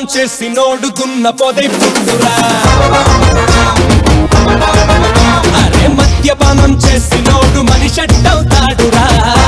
చేసి నోడుకున్న పొదై పుట్టురా అరే మద్యపానం చేసి నోడు మనిషట్టవుతాడురా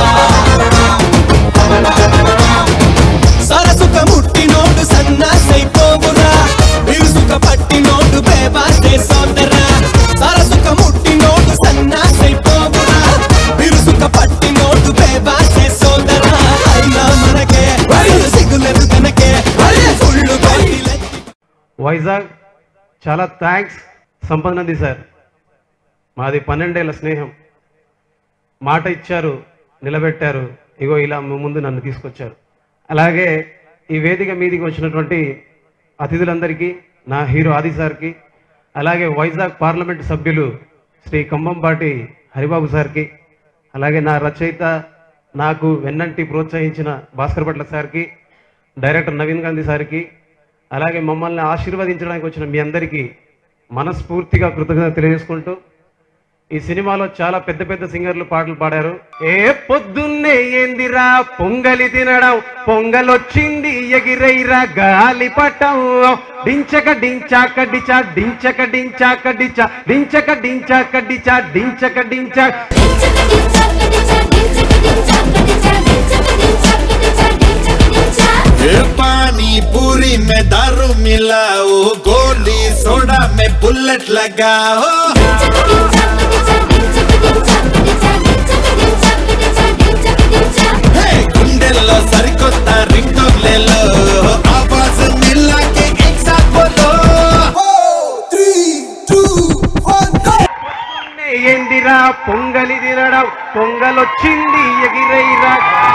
సరసుక ముట్టినోడు సన్నాసైపోవురా బిరుసుక పట్టినోడు బేవాసే సోదరా సరసుక ముట్టినోడు సన్నాసైపోవురా బిరుసుక పట్టినోడు బేవాసే సోదరా అయినా మనకే సిగ్గులేదు కనకే ఫుల్లు గట్టిలెత్తి వైజాగ్ చాలా థ్యాంక్స్ సంపద నంది సార్ మాది పన్నెండేళ్ల స్నేహం మాట ఇచ్చారు నిలబెట్టారు ఇగో ఇలా మీ ముందు నన్ను తీసుకొచ్చారు అలాగే ఈ వేదిక మీదికి వచ్చినటువంటి అతిథులందరికీ నా హీరో ఆది సార్కి అలాగే వైజాగ్ పార్లమెంట్ సభ్యులు శ్రీ కంబంపాటి హరిబాబు సార్కి అలాగే నా రచయిత నాకు వెన్నంటి ప్రోత్సహించిన భాస్కర్ భట్ల సార్కి డైరెక్టర్ నవీన్ గాంధీ సార్కి అలాగే మమ్మల్ని ఆశీర్వదించడానికి వచ్చిన మీ అందరికీ మనస్ఫూర్తిగా కృతజ్ఞత తెలియజేసుకుంటూ ఈ సినిమాలో చాలా పెద్ద పెద్ద సింగర్లు పాటలు పాడారు ఏ పొద్దున్నే ఏందిరా పొంగలి తినడం పొంగలొచ్చింది ఎగిరైరా గాలి పటం డించక డించాక డిచా డించక డించాక డిచా డించక డించాక డిచా డించక డించా ए पानी पूरी में दारू मिलाओ गोली सोडा में बुलेट लगाओ हे गुंडेलो सरिकोता रिंगटोंगलेलो आवाज मिला के एक साथ बोलो పొద్దున్నే ఏందిరా పొంగలి తినడం పొంగలొచ్చింది ఎగిరైరా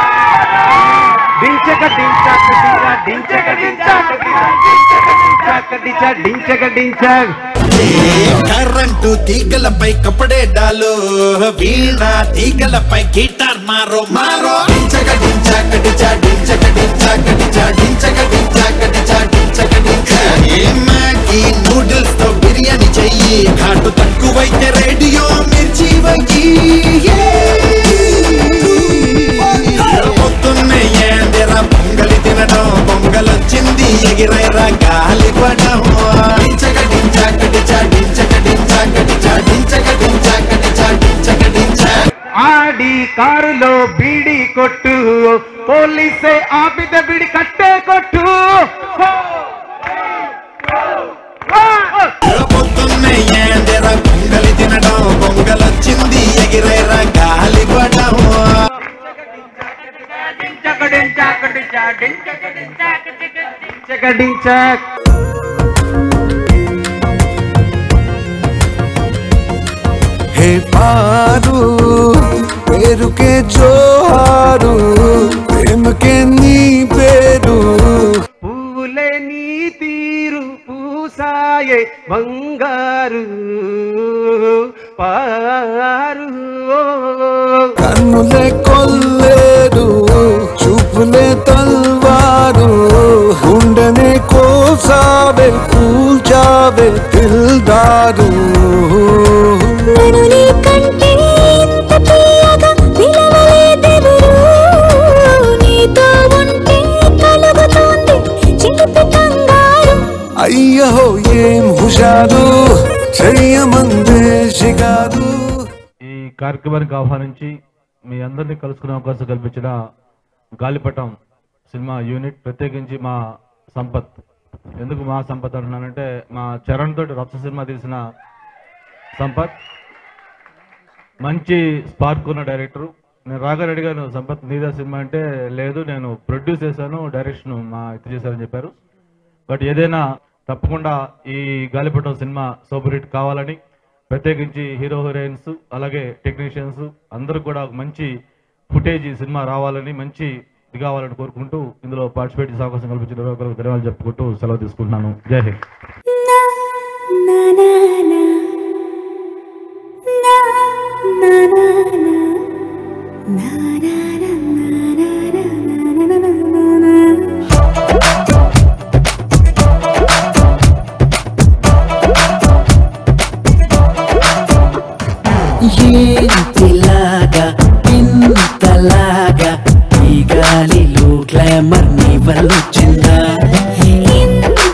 డించక డించాక డిచా డించక డించాక డిచా డించక డిచా డించక డించాక కరెంటు తీగలపై కపడే డాలు వీణ తీగలపై గిటార్ మారో మారో డించక డించక డిచా డించక డించక డిచా డించక డించక డిచా డించక డించా ఏ మ్యాగీ నూడిల్స్ తో బిర్యానీ చెయ్యి ఘాటు తక్కువైతే రేడియో మిర్చి వయ్యి పొద్దున్నే ఏందిరా పొంగలి తినడం పొంగలొచ్చింది ఎగిరైరా గాలి పడం డించక డించక డిచా డించక డించక డిచా డించక డించక డిచా డించక డించా ఆడి కారులో బీడి కొట్టు పోలీసే ఆపిత బిడి కట్టే కొట్టు పొద్దున్నే ఏందిరా పొంగలి తినడం పొంగలొచ్చింది ఎగిరైరా గాలి పడం డించక హే పారు పేరుకే జోహారు ప్రేమకే నీ పేరు పూలే నీ తీరు పూసాయే బంగారు పారు కన్నులే కొల్లేరు చూపులే తల్వారు గుండెనే కోసావే కూల్చావే దిల్దారు నరుని కంటే ఇంత తీయగా నిలవలేదెవరు నీతో ఉంటే కలుగుతోంది చిలిపి కంగారు అయ్యో ఏం హుషారు చెయ్యమందే షికారు ఈ కార్యక్రమానికి ఆహ్వానించి మీ అందరినీ కలుసుకునే అవకాశం కల్పించిన గాలిపటం సినిమా యూనిట్ ప్రత్యేకించి మా సంపత్ ఎందుకు మా సంపత్ అంటున్నానంటే మా చరణ్ తోటి రచ్చ సినిమా తీసిన సంపత్ మంచి స్పార్క్ ఉన్న డైరెక్టర్ నేను రాగానే అడిగాను సంపత్ నీదా సినిమా అంటే లేదు నేను ప్రొడ్యూస్ చేశాను డైరెక్షన్ మా ఇది చేశారని చెప్పారు బట్ ఏదైనా తప్పకుండా ఈ గాలిపటం సినిమా సూపర్ హిట్ కావాలని ప్రత్యేకించి హీరో హీరోయిన్స్ అలాగే టెక్నీషియన్స్ అందరూ కూడా ఒక మంచి ఫుటేజ్ ఈ సినిమా రావాలని మంచి ఇది కావాలని కోరుకుంటూ ఇందులో పార్టిసిపేట్ చేసే అవకాశం కల్పించిన ఒకరికి ధన్యవాదాలు చెప్పుకుంటూ సెలవు తీసుకుంటున్నాను జై హింద్ నా నా నా నా నా నా నా నా నా నా నా నా నా నా నా నా ఏంటిలాగా ఇంతలాగా ఈ గాలిలో గ్లామర్ నీ వల్లొచ్చిందా ఇంత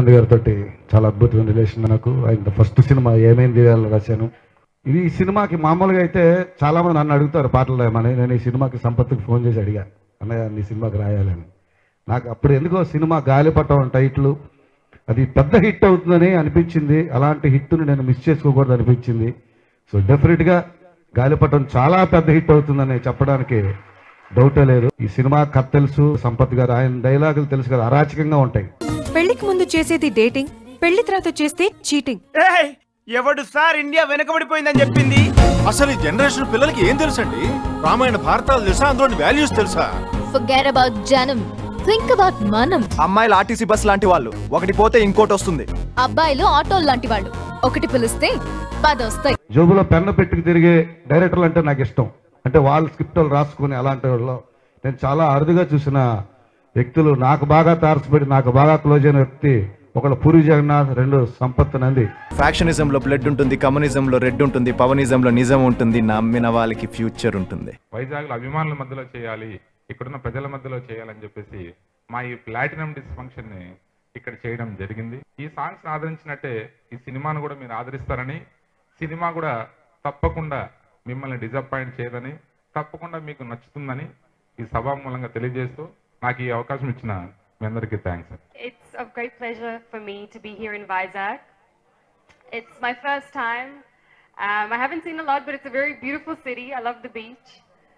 బ్రహ్మానంద గారితో చాలా అద్భుతమైన రిలేషన్ నాకు ఆయన ఫస్ట్ సినిమా ఏమైంది వేళ రాశాను ఇది ఈ సినిమాకి మామూలుగా అయితే చాలా మంది నన్ను అడుగుతారు పాటలు రాయమని నేను ఈ సినిమాకి సంపత్కి ఫోన్ చేసి అడిగా అన్నయ్య నీ సినిమాకి రాయాలని నాకు అప్పుడు ఎందుకో సినిమా గాలిపటం టైటిల్ అది పెద్ద హిట్ అవుతుందని అనిపించింది అలాంటి హిట్ను నేను మిస్ చేసుకోకూడదు అనిపించింది సో డెఫినెట్గా గాలిపటం చాలా పెద్ద హిట్ అవుతుందని చెప్పడానికి డౌటే లేదు ఈ సినిమా కథ తెలుసు సంపత్ గారు ఆయన డైలాగులు తెలుసు కదా అరాచకంగా ఉంటాయి పెళ్లికి ముందు చేసేది డేటింగ్ పెళ్లి తర్వాత చేస్తే చీటింగ్ ఎవడు సార్ ఇండియా వెనకబడిపోయిందని చెప్పింది అసలు ఈ జనరేషన్ పిల్లలకి ఏం తెలుసండి రామాయణ భారతాలు తెలుసా అందులోని వాల్యూస్ తెలుసా Forget about జనం థింక్ అబౌట్ మనం అమ్మాయిలు ఆర్టీసీ బస్ లాంటి వాళ్ళు ఒకటి పోతే ఇంకోటి వస్తుంది అబ్బాయిలు ఆటోలు లాంటి వాళ్ళు ఒకటి పిలిస్తే పది వస్తాయి జోబులో పెన్ను పెట్టుకు తిరిగే డైరెక్టర్లు అంటే నాకు ఇష్టం అంటే వాళ్ళు స్క్రిప్టులు రాసుకుని అలాంటి వాళ్ళు నేను చాలా అరుదుగా చూసిన వ్యక్తులు నాకు బాగా తారసపడి నాకు బాగా క్లోజ్ అయిన వ్యక్తి ఒకళ్ళు పూరి జగన్నాథ్ రెండు సంపత్ నంది ఫ్యాక్షనిజం లో బ్లడ్ ఉంటుంది కమ్యూనిజం లో రెడ్ ఉంటుంది పవనిజం లో నిజం ఉంటుంది నమ్మిన వాళ్ళకి ఫ్యూచర్ ఉంటుంది వైజాగ్లో అభిమానుల మధ్యలో చేయాలి ఇక్కడున్న ప్రజల మధ్యలో చేయాలని చెప్పేసి మా ఈ ప్లాటినం డిస్ఫంక్షన్ ని ఇక్కడ చేయడం జరిగింది ఈ సాంగ్స్ ఆదరించినట్టే ఈ సినిమాను కూడా మీరు ఆదరిస్తారని సినిమా కూడా తప్పకుండా మిమ్మల్ని డిసప్పాయింట్ చేయదని తప్పకుండా మీకు నచ్చుతుందని ఈ సభామూలంగా తెలియజేస్తూ నాకు ఈ అవకాశం ఇచ్చిన మీ అందరికీ thanks It's a great pleasure for me to be here in Vizag. It's my first time. Um, I haven't seen a lot, but it's a very beautiful city. I love the beach.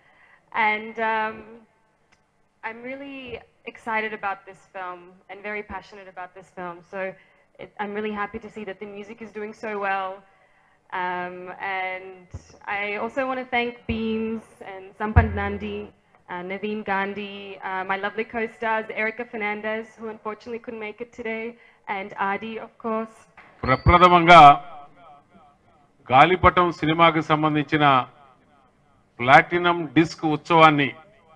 And um, I'm really excited about this film and very passionate about this film. So it, I'm really happy to see that the music is doing so well. Um, and I also want to thank Beams and Sampan Nandi, uh, Naveen Gandhi, uh, my lovely co-stars Erica Fernandez, who unfortunately couldn't make it today, and Adi, of course. ప్రప్రథమంగా గాలిపటం సినిమాకి సంబంధించిన platinum disc ఉత్సవాన్ని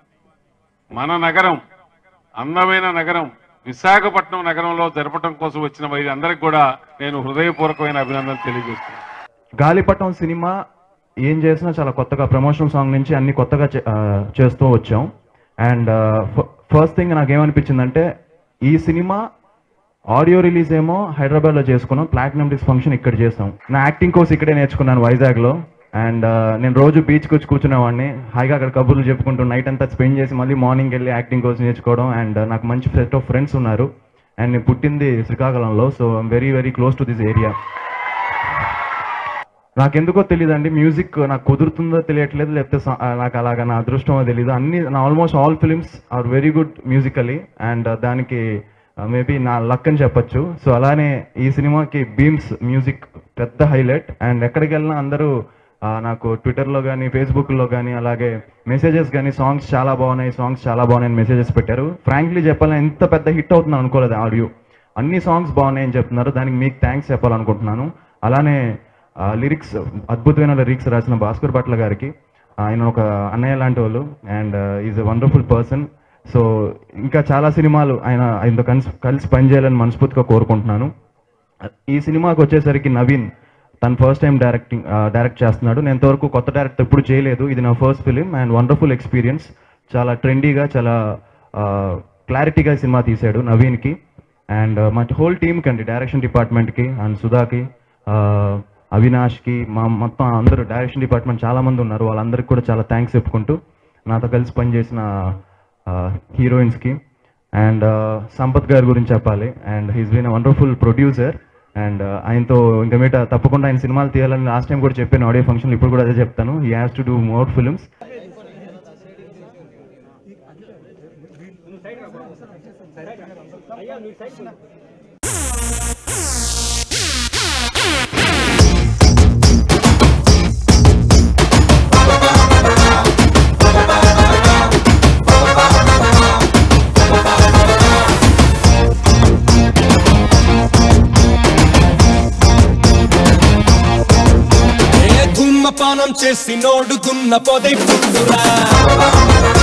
మన నగరం అందమైన నగరం విశాఖపట్నం నగరంలో జరపడం కోసం వచ్చిన వీరందరికీ కూడా నేను హృదయపూర్వకమైన అభినందనలు తెలియజేస్తున్నాను గాలిపటం సినిమా ఏం చేసినా చాలా కొత్తగా ప్రమోషనల్ సాంగ్ నుంచి అన్ని కొత్తగా చే- ఆ, చేస్తూ వచ్చాం అండ్ ఫస్ట్ థింగ్ నాకేమనిపించిందంటే ఈ సినిమా ఆడియో రిలీజ్ ఏమో హైదరాబాద్లో చేసుకున్నాం ప్లాటినం డిస్ ఫంక్షన్ ఇక్కడ చేస్తాం నా యాక్టింగ్ కోర్స్ ఇక్కడే నేర్చుకున్నాను వైజాగ్లో అండ్ నేను రోజు బీచ్కి వచ్చి కూర్చునేవాడిని హాయిగా అక్కడ కబుర్లు చెప్పుకుంటూ నైట్ అంతా స్పెండ్ చేసి మళ్ళీ మార్నింగ్ వెళ్ళి యాక్టింగ్ కోర్స్ నేర్చుకోవడం అండ్ నాకు మంచి సెట్ ఆఫ్ ఫ్రెండ్స్ ఉన్నారు అండ్ నేను పుట్టింది శ్రీకాకుళంలో so I'm very very close to this area నాకెందుకో తెలియదండి మ్యూజిక్ నాకు కుదురుతుందో తెలియట్లేదు లేకపోతే సా- ఆ, నాకు అలాగా నా అదృష్టమో తెలియదు అన్ని నా almost all films are very good musically and దానికి మేబీ నా లక్ అని చెప్పొచ్చు సో అలానే ఈ సినిమాకి బీమ్స్ మ్యూజిక్ పెద్ద హైలైట్ అండ్ ఎక్కడికి వెళ్ళినా అందరూ ఆ, నాకు ట్విట్టర్లో కానీ ఫేస్బుక్లో కానీ అలాగే మెసేజెస్ కానీ సాంగ్స్ చాలా బాగున్నాయి సాంగ్స్ చాలా బాగున్నాయని మెసేజెస్ పెట్టారు ఫ్రాంక్లీ చెప్పాలని ఇంత పెద్ద హిట్ అవుతుంది అనుకోలేదు ఆడియో అన్ని సాంగ్స్ బాగున్నాయని చెప్తున్నారు దానికి మీకు థ్యాంక్స్ చెప్పాలనుకుంటున్నాను అలానే లిరిక్స్ అద్భుతమైన లిరిక్స్ రాసిన భాస్కర్ భట్ల గారికి ఆయన ఒక అన్నయ్య లాంటి వాళ్ళు and is a wonderful person so ఇంకా చాలా సినిమాలు ఆయన ఆయనతో కలిసి కలిసి పనిచేయాలని మనస్ఫూర్తిగా కోరుకుంటున్నాను ఈ సినిమాకి వచ్చేసరికి నవీన్ తను ఫస్ట్ టైం డైరెక్టింగ్ డైరెక్ట్ చేస్తున్నాడు నేను ఇంతవరకు కొత్త డైరెక్టర్ ఎప్పుడు చేయలేదు ఇది నా first film and wonderful experience చాలా ట్రెండీగా చాలా క్లారిటీగా సినిమా తీశాడు నవీన్కి అండ్ మా హోల్ టీమ్కి అండి డైరెక్షన్ డిపార్ట్మెంట్కి అండ్ సుధాకి ఆ, అవినాష్కి మా మొత్తం అందరూ డైరెక్షన్ డిపార్ట్మెంట్ చాలా మంది ఉన్నారు వాళ్ళందరికీ కూడా చాలా థ్యాంక్స్ చెప్పుకుంటూ నాతో కలిసి పనిచేసిన హీరోయిన్స్కి అండ్ సంపత్ గారి గురించి చెప్పాలి and he's been wonderful producer and ఆయనతో ఇంకా మీట తప్పకుండా ఆయన సినిమాలు తీయాలని లాస్ట్ టైం కూడా చెప్పాను ఆడియో ఫంక్షన్ ఇప్పుడు కూడా అదే చెప్తాను he has to do more films ఏ ధూమపానం చేసి నోడు దున్న పొదై పుట్టురా